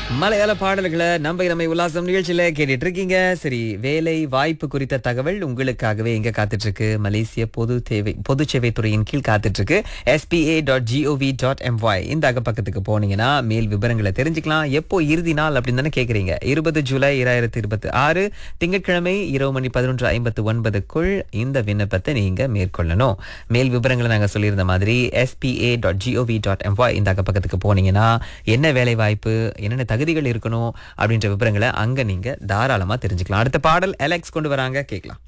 மலையாள பாடல்களை நம்ம நம்ம உல்லாசம் நிகழ்ச்சியில கேட்டுட்டு இருக்கீங்க சரி வேலை வாய்ப்பு குறித்த தகவல் உங்களுக்காகவே எங்க காத்துட்டு இருக்கு மலேசிய பொது தேவை பொது சேவை துறையின் கீழ் காத்துட்டு இருக்கு SPA dot GOV dot MY இந்த அகப்பக்கத்துக்கு போனீங்கன்னா மேல் விவரங்களை தெரிஞ்சுக்கலாம் எப்போ இறுதி நாள் அப்படின்னு தானே கேக்குறீங்க இருபது ஜூலை இரண்டாயிரத்தி இருபத்தி ஆறு திங்கட்கிழமை இரவு மணி பதினொன்று ஐம்பத்து ஒன்பதுக்குள் இந்த விண்ணப்பத்தை நீங்க மேற்கொள்ளணும் மேல் விவரங்களை நாங்க சொல்லியிருந்த மாதிரி SPA dot GOV dot MY இந்த அகப்பக்கத்துக்கு போனீங்கன்னா என்ன வேலை வாய்ப்பு என்னென்ன தகுதிகள் இருக்கணும் அப்படின்ற விவரங்களை அங்க நீங்க தாராளமா தெரிஞ்சுக்கலாம் அடுத்த பாடல் அலெக்ஸ் கொண்டு வராங்க கேட்கலாம்